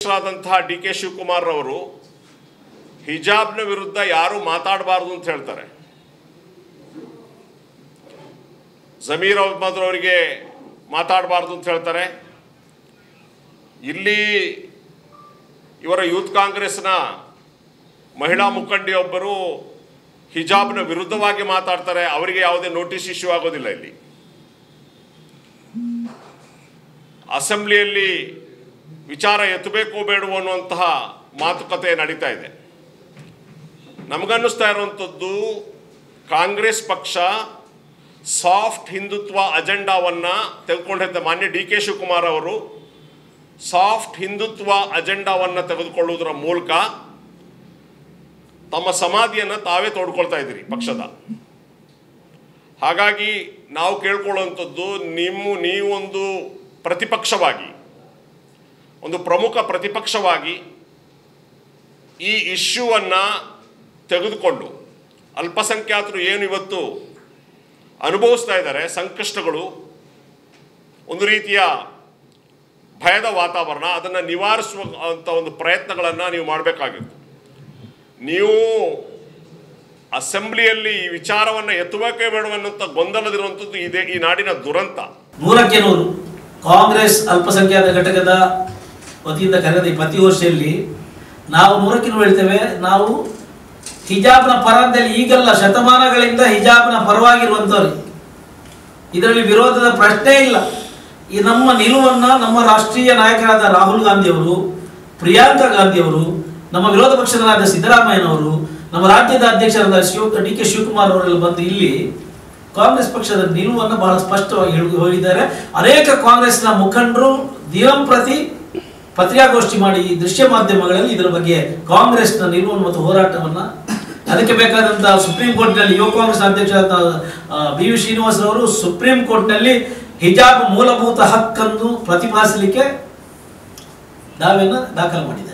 ಆದಂತಹ D K Shivakumar ಅವರು ಹಿಜಾಬ್ನ ವಿರುದ್ಧ ಯಾರು ಮಾತಾಡಬಾರ್ದು ಅಂತ ಹೇಳ್ತಾರೆ ಜಮೀರ್ ಅಹ್ಮದ್ ಅವರಿಗೆ ಮಾತಾಡಬಾರ್ದು ಅಂತ ಹೇಳ್ತಾರೆ ಇಲ್ಲಿ ಇವರ ಯೂತ್ ಕಾಂಗ್ರೆಸ್ನ ಮಹಿಳಾ ಮುಖಂಡಿಯೊಬ್ಬರು ಹಿಜಾಬ್ನ ವಿರುದ್ಧವಾಗಿ ಮಾತಾಡ್ತಾರೆ ಅವರಿಗೆ ಯಾವುದೇ ನೋಟಿಸ್ ಇಶ್ಯೂ ಆಗೋದಿಲ್ಲ ಇಲ್ಲಿ ಅಸೆಂಬ್ಲಿಯಲ್ಲಿ ವಿಚಾರ ಎತ್ತಬೇಕು ಬೇಡವೋ ಅನ್ನುವಂತಹ ಮಾತುಕತೆ ನಡೀತಾ ಇದೆ ನಮಗನ್ನಿಸ್ತಾ ಇರುವಂಥದ್ದು ಕಾಂಗ್ರೆಸ್ ಪಕ್ಷ ಸಾಫ್ಟ್ ಹಿಂದುತ್ವ ಅಜೆಂಡಾವನ್ನು ತೆಗೆದುಕೊಂಡಿದ್ದ ಮಾನ್ಯ ಡಿ ಕೆ ಶಿವಕುಮಾರ್ ಅವರು ಸಾಫ್ಟ್ ಹಿಂದುತ್ವ ಅಜೆಂಡಾವನ್ನು ತೆಗೆದುಕೊಳ್ಳುವುದರ ಮೂಲಕ ತಮ್ಮ ಸಮಾಧಿಯನ್ನು ತಾವೇ ತೋಡ್ಕೊಳ್ತಾ ಇದ್ದೀರಿ ಪಕ್ಷದ ಹಾಗಾಗಿ ನಾವು ಕೇಳ್ಕೊಳ್ಳುವಂಥದ್ದು ನಿಮ್ಮ ನೀವೊಂದು ಪ್ರತಿಪಕ್ಷವಾಗಿ ಒಂದು ಪ್ರಮುಖ ಪ್ರತಿಪಕ್ಷವಾಗಿ ಈ ಇಶ್ಯೂವನ್ನು ತೆಗೆದುಕೊಂಡು ಅಲ್ಪಸಂಖ್ಯಾತರು ಏನು ಇವತ್ತು ಅನುಭವಿಸ್ತಾ ಇದ್ದಾರೆ ಸಂಕಷ್ಟಗಳು ಒಂದು ರೀತಿಯ ಭಯದ ವಾತಾವರಣ ಅದನ್ನು ನಿವಾರಿಸುವ ಅಂತ ಒಂದು ಪ್ರಯತ್ನಗಳನ್ನು ನೀವು ಮಾಡಬೇಕಾಗಿತ್ತು ನೀವು ಅಸೆಂಬ್ಲಿಯಲ್ಲಿ ಈ ವಿಚಾರವನ್ನು ಎತ್ತುವಕ್ಕೆ ಬೇಡವನ್ನಂತ ಗೊಂದಲದಿರುವಂಥದ್ದು ಇದೆ ಈ ನಾಡಿನ ದುರಂತ ನೂರಕ್ಕೆ ನೂರು ಕಾಂಗ್ರೆಸ್ ಅಲ್ಪಸಂಖ್ಯಾತ ಘಟಕದ ವತಿಯಿಂದ ಕರೆದ ಈ ಪ್ರತಿಗೋಷ್ಠಿಯಲ್ಲಿ ನಾವು ನೂರಕ್ಕೆ ನೂರು ಹೇಳ್ತೇವೆ ನಾವು ಹಿಜಾಬ್ನ ಪರ ಅಂತೇಳಿ ಈಗಲ್ಲ ಶತಮಾನಗಳಿಂದ ಹಿಜಾಬ್ನ ಪರವಾಗಿರುವಂಥವ್ರು ಇದರಲ್ಲಿ ವಿರೋಧದ ಪ್ರಶ್ನೆ ಇಲ್ಲ ಈ ನಮ್ಮ ನಿಲುವನ್ನ ನಮ್ಮ ರಾಷ್ಟ್ರೀಯ ನಾಯಕರಾದ ರಾಹುಲ್ ಗಾಂಧಿ ಅವರು ಪ್ರಿಯಾಂಕಾ ಗಾಂಧಿ ಅವರು ನಮ್ಮ ವಿರೋಧ ಪಕ್ಷದರಾದ ಸಿದ್ದರಾಮಯ್ಯನವರು ನಮ್ಮ ರಾಜ್ಯದ ಅಧ್ಯಕ್ಷರಾದ ಶಿವ ಡಿ ಕೆ ಶಿವಕುಮಾರ್ ಅವರೆಲ್ಲ ಬಂದು ಇಲ್ಲಿ ಕಾಂಗ್ರೆಸ್ ಪಕ್ಷದ ನಿಲುವನ್ನು ಬಹಳ ಸ್ಪಷ್ಟವಾಗಿ ಹೇಳಿ ಹೇಳಿದ್ದಾರೆ ಅನೇಕ ಕಾಂಗ್ರೆಸ್ನ ಮುಖಂಡರು ದಿನಂಪ್ರತಿ ಪತ್ರಿಕಾಗೋಷ್ಠಿ ಮಾಡಿ ಈ ದೃಶ್ಯ ಮಾಧ್ಯಮಗಳಲ್ಲಿ ಇದರ ಬಗ್ಗೆ ಕಾಂಗ್ರೆಸ್ನ ನಿಲುವನ್ನು ಮತ್ತು ಹೋರಾಟವನ್ನ ಅದಕ್ಕೆ ಬೇಕಾದಂತಹ ಸುಪ್ರೀಂ ಕೋರ್ಟ್ನಲ್ಲಿ ಯುವ ಕಾಂಗ್ರೆಸ್ ಅಧ್ಯಕ್ಷರಾದ ಬಿ ವಿ ಶ್ರೀನಿವಾಸ್ ಅವರು ಸುಪ್ರೀಂ ಕೋರ್ಟ್ನಲ್ಲಿ ಹಿಜಾಬ್ ಮೂಲಭೂತ ಹಕ್ಕನ್ನು ಪ್ರತಿಪಾದಿಸಲಿಕ್ಕೆ ದಾವೆಯನ್ನು ದಾಖಲು ಮಾಡಿದ್ದಾರೆ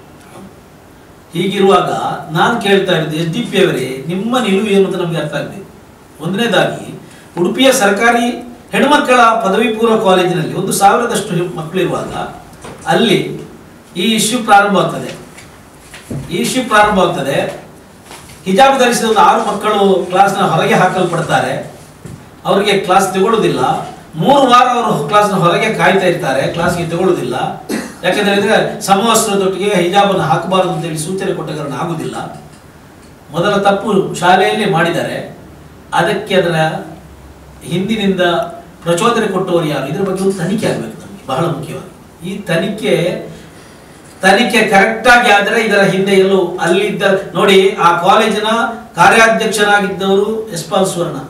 ಹೀಗಿರುವಾಗ ನಾನು ಕೇಳ್ತಾ ಇರೋದು ಎಸ್ ಡಿ ಪಿ ಅವರೇ ನಿಮ್ಮ ನಿಲುವು ಏನು ಅಂತ ನಮಗೆ ಅರ್ಥ ಆಗಬೇಕು ಒಂದನೇದಾಗಿ ಉಡುಪಿಯ ಸರ್ಕಾರಿ ಹೆಣ್ಮಕ್ಕಳ ಪದವಿ ಪೂರ್ವ ಕಾಲೇಜಿನಲ್ಲಿ ಒಂದು ಸಾವಿರದಷ್ಟು ಹೆಣ್- ಮಕ್ಕಳಿರುವಾಗ ಅಲ್ಲಿ ಈ ಇಶ್ಯೂ ಪ್ರಾರಂಭ ಆಗ್ತದೆ ಈ ಇಶ್ಯೂ ಪ್ರಾರಂಭ ಆಗ್ತದೆ ಹಿಜಾಬ್ ಧರಿಸಿದ ಒಂದು ಆರು ಮಕ್ಕಳು ಕ್ಲಾಸ್ನ ಹೊರಗೆ ಹಾಕಲ್ಪಡ್ತಾರೆ ಅವರಿಗೆ ಕ್ಲಾಸ್ ತಗೊಳ್ಳೋದಿಲ್ಲ ಮೂರು ವಾರ ಅವರು ಕ್ಲಾಸ್ನ ಹೊರಗೆ ಕಾಯ್ತಾ ಇರ್ತಾರೆ ಕ್ಲಾಸ್ಗೆ ತಗೊಳ್ಳೋದಿಲ್ಲ ಯಾಕಂದ್ರೆ ಹೇಳಿದ್ರೆ ಸಮವಸ್ತ್ರದೊಟ್ಟಿಗೆ ಹಿಜಾಬನ್ನು ಹಾಕಬಾರದು ಅಂತೇಳಿ ಸೂಚನೆ ಕೊಟ್ಟ ಕಾರಣ ಆಗುದಿಲ್ಲ ಮೊದಲ ತಪ್ಪು ಶಾಲೆಯಲ್ಲಿ ಮಾಡಿದ್ದಾರೆ ಅದಕ್ಕೆ ಅದರ ಹಿಂದಿನಿಂದ ಪ್ರಚೋದನೆ ಕೊಟ್ಟವರು ಯಾರು ಇದ್ರ ಬಗ್ಗೆ ಒಂದು ತನಿಖೆ ಆಗಬೇಕು ನಮಗೆ ಬಹಳ ಮುಖ್ಯವಾಗಿ ಈ ತನಿಖೆ ತನಿಖೆ ಕರೆಕ್ಟ್ ಆಗಿ ಆದ್ರೆ ಇದರ ಹಿಂದೆ ಎಲ್ಲೂ ಅಲ್ಲಿದ್ದ ನೋಡಿ ಆ ಕಾಲೇಜಿನ ಕಾರ್ಯಾಧ್ಯಕ್ಷರಾಗಿದ್ದವರು ಯಶ್ಪಾಲ್ ಸುವರ್ಣ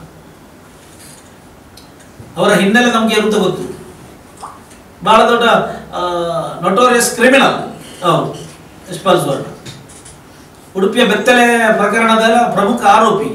ಅವರ ಹಿನ್ನೆಲೆ ನಮಗೆ ಇರುತ್ತ ಗೊತ್ತು ಬಹಳ ದೊಡ್ಡ ನೊಟೋರಿಯಸ್ ಕ್ರಿಮಿನಲ್ ಅವರು ಯಶ್ಪಾಲ್ ಸುವರ್ಣ ಉಡುಪಿಯ ಬೆತ್ತಲೆ ಪ್ರಕರಣದ ಪ್ರಮುಖ ಆರೋಪಿ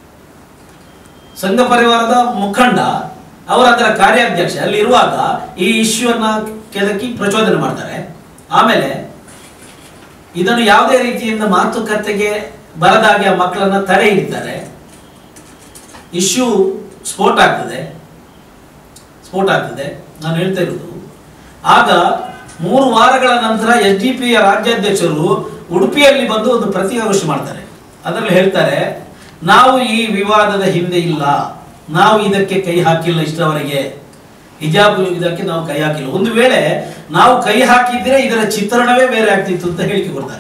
ಸಂಘ ಪರಿವಾರದ ಮುಖಂಡ ಅವರ ಅದರ ಕಾರ್ಯಾಧ್ಯಕ್ಷ ಅಲ್ಲಿ ಇರುವಾಗ ಈ ಇಶ್ಯೂವನ್ನ ಕೆದಕಿ ಪ್ರಚೋದನೆ ಮಾಡ್ತಾರೆ ಆಮೇಲೆ ಇದನ್ನು ಯಾವುದೇ ರೀತಿಯಿಂದ ಮಾತುಕತೆಗೆ ಬರದಾಗೆ ಆ ಮಕ್ಕಳನ್ನ ತಡೆ ಹಿಡಿತಾರೆ ಇಶ್ಯೂ ಸ್ಫೋಟ ಆಗ್ತದೆ ಸ್ಫೋಟ ಆಗ್ತದೆ ನಾನು ಹೇಳ್ತಾ ಇರೋದು ಆಗ ಮೂರು ವಾರಗಳ ನಂತರ ಎಸ್ ಡಿ ಪಿಯ ರಾಜ್ಯಾಧ್ಯಕ್ಷರು ಉಡುಪಿಯಲ್ಲಿ ಬಂದು ಒಂದು ಪ್ರತಿಕಾಗೋಷ್ಠಿ ಮಾಡ್ತಾರೆ ಅದರಲ್ಲಿ ಹೇಳ್ತಾರೆ ನಾವು ಈ ವಿವಾದದ ಹಿಂದೆ ಇಲ್ಲ ನಾವು ಇದಕ್ಕೆ ಕೈ ಹಾಕಿಲ್ಲ ಇಷ್ಟರವರೆಗೆ ಹಿಜಾಬ್ ಇದಕ್ಕೆ ನಾವು ಕೈ ಹಾಕಿಲ್ಲ ಒಂದು ವೇಳೆ ನಾವು ಕೈ ಹಾಕಿದ್ರೆ ಇದರ ಚಿತ್ರಣವೇ ಬೇರೆ ಆಗ್ತಿತ್ತು ಅಂತ ಹೇಳಿಕೆ ಕೊಡ್ತಾರೆ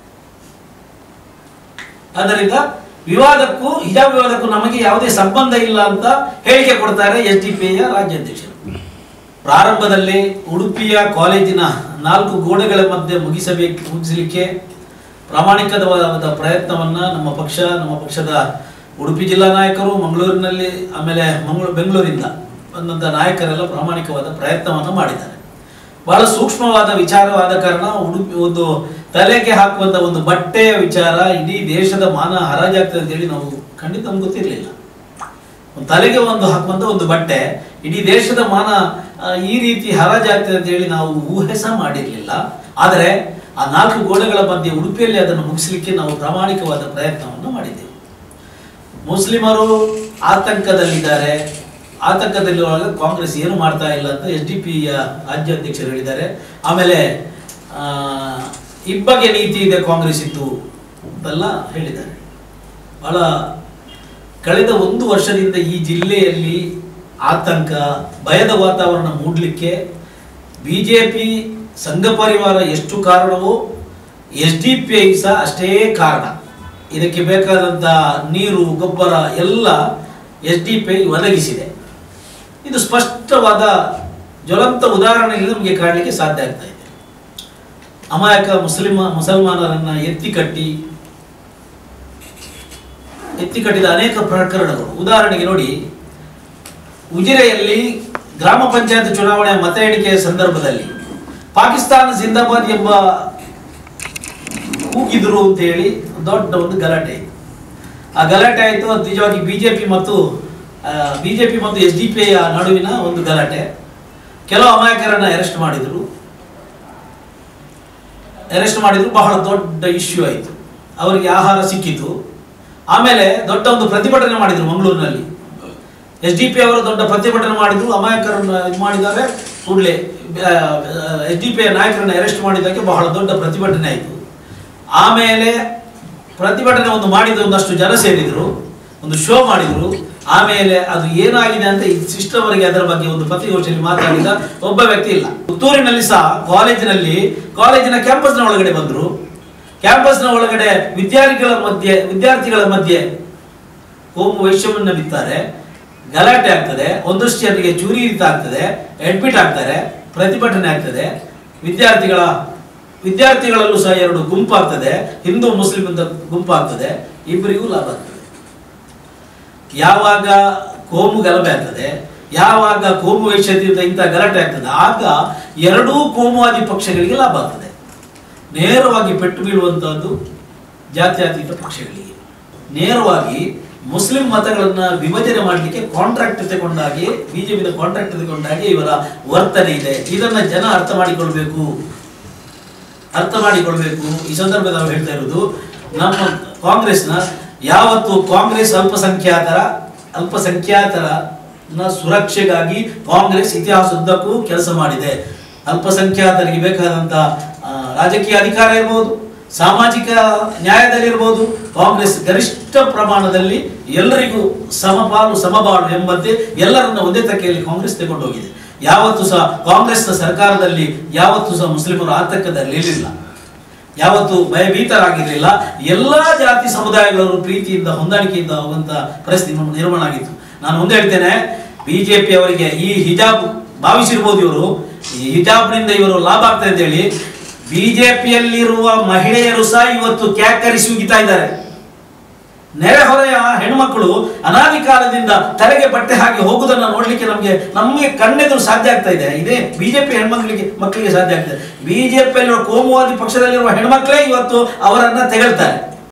ಆದ್ದರಿಂದ ವಿವಾದಕ್ಕೂ ಹಿಜಾಬ್ ವಿವಾದಕ್ಕೂ ನಮಗೆ ಯಾವುದೇ ಸಂಬಂಧ ಇಲ್ಲ ಅಂತ ಹೇಳಿಕೆ ಕೊಡ್ತಾರೆ ಎಸ್ ಡಿ ಪಿ ರಾಜ್ಯಾಧ್ಯಕ್ಷರು ಪ್ರಾರಂಭದಲ್ಲಿ ಉಡುಪಿಯ ಕಾಲೇಜಿನ ನಾಲ್ಕು ಗೋಡೆಗಳ ಮಧ್ಯೆ ಮುಗಿಸಬೇಕು ಮುಗಿಸಲಿಕ್ಕೆ ಪ್ರಾಮಾಣಿಕವಾದ ಪ್ರಯತ್ನವನ್ನ ನಮ್ಮ ಪಕ್ಷ ನಮ್ಮ ಪಕ್ಷದ ಉಡುಪಿ ಜಿಲ್ಲಾ ನಾಯಕರು ಮಂಗಳೂರಿನಲ್ಲಿ ಆಮೇಲೆ ಮಂಗಳೂರು ಬೆಂಗಳೂರಿಂದ ಬಂದಂಥ ನಾಯಕರೆಲ್ಲ ಪ್ರಾಮಾಣಿಕವಾದ ಪ್ರಯತ್ನವನ್ನು ಮಾಡಿದ್ದಾರೆ ಬಹಳ ಸೂಕ್ಷ್ಮವಾದ ವಿಚಾರವಾದ ಕಾರಣ ಉಡುಪಿ ಒಂದು ತಲೆಗೆ ಹಾಕುವಂತ ಒಂದು ಬಟ್ಟೆಯ ವಿಚಾರ ಇಡೀ ದೇಶದ ಮಾನ ಹರಾಜಾಗ್ತದೆ ಅಂತೇಳಿ ನಾವು ಖಂಡಿತ ನಮ್ಗೆ ಗೊತ್ತಿರಲಿಲ್ಲ ಒಂದು ತಲೆಗೆ ಒಂದು ಹಾಕುವಂತ ಒಂದು ಬಟ್ಟೆ ಇಡೀ ದೇಶದ ಮಾನ ಆ, ಈ ರೀತಿ ಹರಾಜಾಗ್ತದೆ ಅಂತ ಹೇಳಿ ನಾವು ಊಹೆ ಸಹ ಮಾಡಿರಲಿಲ್ಲ ಆದರೆ ಆ ನಾಲ್ಕು ಗೋಡೆಗಳ ಮಧ್ಯೆ ಉಡುಪಿಯಲ್ಲಿ ಅದನ್ನು ಮುಗಿಸಲಿಕ್ಕೆ ನಾವು ಪ್ರಾಮಾಣಿಕವಾದ ಪ್ರಯತ್ನವನ್ನು ಮಾಡಿದ್ದೆವು ಮುಸ್ಲಿಮರು ಆತಂಕದಲ್ಲಿದ್ದಾರೆ ಆತಂಕದಲ್ಲಿರುವಾಗ ಕಾಂಗ್ರೆಸ್ ಏನು ಮಾಡ್ತಾ ಇಲ್ಲ ಅಂತ ಎಸ್ ಡಿ ಪಿಯ ರಾಜ್ಯಾಧ್ಯಕ್ಷರು ಹೇಳಿದ್ದಾರೆ ಆಮೇಲೆ ಆ, ಇಬ್ಬಗೆ ನೀತಿ ಇದೆ ಕಾಂಗ್ರೆಸ್ ಇತ್ತು ಅಂತೆಲ್ಲ ಹೇಳಿದ್ದಾರೆ ಬಹಳ ಕಳೆದ ಒಂದು ವರ್ಷದಿಂದ ಈ ಜಿಲ್ಲೆಯಲ್ಲಿ ಆತಂಕ ಭಯದ ವಾತಾವರಣ ಮೂಡಲಿಕ್ಕೆ ಬಿ ಜೆ ಪಿ ಸಂಘ ಪರಿವಾರ ಎಷ್ಟು ಕಾರಣವೋ ಎಸ್ ಡಿ ಪಿ ಐ ಸಹ ಅಷ್ಟೇ ಕಾರಣ ಇದಕ್ಕೆ ಬೇಕಾದಂಥ ನೀರು ಗೊಬ್ಬರ ಎಲ್ಲ ಎಸ್ ಡಿ ಪಿ ಐ ಒದಗಿಸಿದೆ ಇದು ಸ್ಪಷ್ಟವಾದ ಜ್ವಲಂತ ಉದಾಹರಣೆಯಲ್ಲಿ ನಮಗೆ ಕಾಣಲಿಕ್ಕೆ ಸಾಧ್ಯ ಆಗ್ತಾ ಇದೆ ಅಮಾಯಕ ಮುಸ್ಲಿಮ ಮುಸಲ್ಮಾನರನ್ನ ಎತ್ತಿ ಕಟ್ಟಿ ಎತ್ತಿ ಕಟ್ಟಿದ ಅನೇಕ ಪ್ರಕರಣಗಳು ಉದಾಹರಣೆಗೆ ನೋಡಿ ಉಜಿರೆಯಲ್ಲಿ ಗ್ರಾಮ ಪಂಚಾಯತ್ ಚುನಾವಣೆ ಮತ ಎಣಿಕೆಯ ಸಂದರ್ಭದಲ್ಲಿ ಪಾಕಿಸ್ತಾನ ಜಿಂದಾಬಾದ್ ಎಂಬ ಕೂಗಿದ್ರು ಅಂತ ಹೇಳಿ ದೊಡ್ಡ ಒಂದು ಗಲಾಟೆ ಆಯಿತು ಆ ಗಲಾಟೆ ಆಯಿತು ಅದು ನಿಜವಾಗಿ ಬಿಜೆಪಿ ಮತ್ತು ಬಿಜೆಪಿ ಮತ್ತು ಎಸ್ ಡಿ ಪಿ ನಡುವಿನ ಒಂದು ಗಲಾಟೆ ಕೆಲವು ಅಮಾಯಕರನ್ನ ಅರೆಸ್ಟ್ ಮಾಡಿದ್ರು ಅರೆಸ್ಟ್ ಮಾಡಿದ್ರು ಬಹಳ ದೊಡ್ಡ ಇಶ್ಯೂ ಆಯಿತು ಅವರಿಗೆ ಆಹಾರ ಸಿಕ್ಕಿತು ಆಮೇಲೆ ದೊಡ್ಡ ಒಂದು ಪ್ರತಿಭಟನೆ ಮಾಡಿದ್ರು ಮಂಗಳೂರಿನಲ್ಲಿ ಎಸ್ ಡಿ ಪಿ ಅವರು ದೊಡ್ಡ ಪ್ರತಿಭಟನೆ ಮಾಡಿದ್ರು ಅಮಾಯಕರನ್ನು ಇದು ಮಾಡಿದ್ದಾರೆ ಕೂಡಲೇ ಎಸ್ ಡಿ ಪಿ ನಾಯಕರನ್ನು ಅರೆಸ್ಟ್ ಮಾಡಿದ್ದಕ್ಕೆ ಬಹಳ ದೊಡ್ಡ ಪ್ರತಿಭಟನೆ ಆಯಿತು ಆಮೇಲೆ ಪ್ರತಿಭಟನೆ ಒಂದು ಮಾಡಿದ ಒಂದಷ್ಟು ಜನ ಸೇರಿದ್ರು ಒಂದು ಶೋ ಮಾಡಿದ್ರು ಆಮೇಲೆ ಅದು ಏನಾಗಿದೆ ಅಂತ ಇಷ್ಟವರೆಗೆ ಅದರ ಬಗ್ಗೆ ಒಂದು ಪತ್ರಿಕೋಷ್ಠಿಯಲ್ಲಿ ಮಾತಾಡಿದ ಒಬ್ಬ ವ್ಯಕ್ತಿ ಇಲ್ಲ ಪುತ್ತೂರಿನಲ್ಲಿ ಸಹ ಕಾಲೇಜಿನಲ್ಲಿ ಕಾಲೇಜಿನ ಕ್ಯಾಂಪಸ್ನ ಒಳಗಡೆ ಬಂದ್ರು ಕ್ಯಾಂಪಸ್ನ ಒಳಗಡೆ ವಿದ್ಯಾರ್ಥಿಗಳ ಮಧ್ಯೆ ವಿದ್ಯಾರ್ಥಿಗಳ ಮಧ್ಯೆ ಕೋಮು ವೈಷಮ್ಯನ್ನ ಬಿತ್ತಾರೆ ಗಲಾಟೆ ಆಗ್ತದೆ ಒಂದಷ್ಟು ಜನರಿಗೆ ಚೂರಿ ರೀತ ಆಗ್ತದೆ ಅಡ್ಮಿಟ್ ಆಗ್ತಾರೆ ಪ್ರತಿಭಟನೆ ಆಗ್ತದೆ ವಿದ್ಯಾರ್ಥಿಗಳ ವಿದ್ಯಾರ್ಥಿಗಳಲ್ಲೂ ಸಹ ಎರಡು ಗುಂಪಾಗ್ತದೆ ಹಿಂದೂ ಮುಸ್ಲಿಂ ಅಂತ ಗುಂಪಾಗ್ತದೆ ಇಬ್ಬರಿಗೂ ಲಾಭ ಆಗ್ತದೆ ಯಾವಾಗ ಕೋಮು ಗಲಭೆ ಆಗ್ತದೆ ಯಾವಾಗ ಕೋಮು ವೈಶ್ಯದಿಂದ ಇಂಥ ಗಲಾಟೆ ಆಗ್ತದೆ ಆಗ ಎರಡೂ ಕೋಮುವಾದಿ ಪಕ್ಷಗಳಿಗೆ ಲಾಭ ಆಗ್ತದೆ ನೇರವಾಗಿ ಪೆಟ್ಟು ಬೀಳುವಂತಹದ್ದು ಜಾತ್ಯತೀತ ಪಕ್ಷಗಳಿಗೆ ನೇರವಾಗಿ ಮುಸ್ಲಿಂ ಮತಗಳನ್ನ ವಿಭಜನೆ ಮಾಡಲಿಕ್ಕೆ ಕಾಂಟ್ರಾಕ್ಟ್ ತಗೊಂಡಾಗಿ ಬಿಜೆಪಿದ ಕಾಂಟ್ರಾಕ್ಟ್ ತಗೊಂಡಾಗಿ ಇವರ ವರ್ತನೆ ಇದೆ ಇದನ್ನ ಜನ ಅರ್ಥ ಮಾಡಿಕೊಳ್ಬೇಕು ಅರ್ಥ ಮಾಡಿಕೊಳ್ಬೇಕು ಈ ಸಂದರ್ಭದಲ್ಲಿ ನಾವು ಹೇಳ್ತಾ ಇರೋದು ನಮ್ಮ ಕಾಂಗ್ರೆಸ್ನ ಯಾವತ್ತು ಕಾಂಗ್ರೆಸ್ ಅಲ್ಪಸಂಖ್ಯಾತರ ಅಲ್ಪಸಂಖ್ಯಾತರ ನ ಸುರಕ್ಷೆಗಾಗಿ ಕಾಂಗ್ರೆಸ್ ಇತಿಹಾಸದುದ್ದಕ್ಕೂ ಕೆಲಸ ಮಾಡಿದೆ ಅಲ್ಪಸಂಖ್ಯಾತರಿಗೆ ಬೇಕಾದಂತ ಆ, ರಾಜಕೀಯ ಅಧಿಕಾರ ಇರ್ಬೋದು ಸಾಮಾಜಿಕ ನ್ಯಾಯದಲ್ಲಿರ್ಬೋದು ಕಾಂಗ್ರೆಸ್ ಗರಿಷ್ಠ ಪ್ರಮಾಣದಲ್ಲಿ ಎಲ್ಲರಿಗೂ ಸಮಪಾಲು ಸಮಬಾಳು ಎಂಬಂತೆ ಎಲ್ಲರನ್ನ ಒಂದೇ ತಕ್ಕೆಯಲ್ಲಿ ಕಾಂಗ್ರೆಸ್ ತಗೊಂಡು ಹೋಗಿದೆ ಯಾವತ್ತೂ ಸಹ ಕಾಂಗ್ರೆಸ್ನ ಸರ್ಕಾರದಲ್ಲಿ ಯಾವತ್ತೂ ಸಹ ಮುಸ್ಲಿಮರು ಆತಂಕದಲ್ಲಿ ಇರಲಿಲ್ಲ ಯಾವತ್ತು ಭಯಭೀತರಾಗಿರಲಿಲ್ಲ ಎಲ್ಲಾ ಜಾತಿ ಸಮುದಾಯಗಳವರು ಪ್ರೀತಿಯಿಂದ ಹೊಂದಾಣಿಕೆಯಿಂದ ಹೋಗುವಂತ ಪರಿಸ್ಥಿತಿ ನಮ್ಮ ನಿರ್ಮಾಣ ಆಗಿತ್ತು ನಾನು ಒಂದೇ ಹೇಳ್ತೇನೆ ಬಿಜೆಪಿ ಅವರಿಗೆ ಈ ಹಿಜಾಬ್ ಭಾವಿಸಿರ್ಬೋದು ಇವರು ಈ ಹಿಜಾಬ್ನಿಂದ ಇವರು ಲಾಭ ಆಗ್ತದೆ ಅಂತ ಹೇಳಿ ಬಿಜೆಪಿಯಲ್ಲಿರುವ ಮಹಿಳೆಯರು ಸಹ ಇವತ್ತು ಕ್ಯಾಕರಿಸಿ ಉಗಿತಾ ಇದ್ದಾರೆ ನೆರೆಹೊರೆಯ ಹೆಣ್ಮಕ್ಳು ಅನಾದಿ ಕಾಲದಿಂದ ತಲೆಗೆ ಬಟ್ಟೆ ಹಾಕಿ ಹೋಗುವುದನ್ನು ನೋಡ್ಲಿಕ್ಕೆ ನಮಗೆ ನಮಗೆ ಕಣ್ಣೆದುರು ಸಾಧ್ಯ ಆಗ್ತಾ ಇದೆ ಇದೇ ಬಿಜೆಪಿ ಹೆಣ್ಮಕ್ಳಿಗೆ ಮಕ್ಕಳಿಗೆ ಸಾಧ್ಯ ಆಗ್ತದೆ ಬಿಜೆಪಿಯಲ್ಲಿರುವ ಕೋಮುವಾದಿ ಪಕ್ಷದಲ್ಲಿರುವ ಹೆಣ್ಮಕ್ಳೇ ಇವತ್ತು ಅವರನ್ನ ತೆಗಳ್ತಾರೆ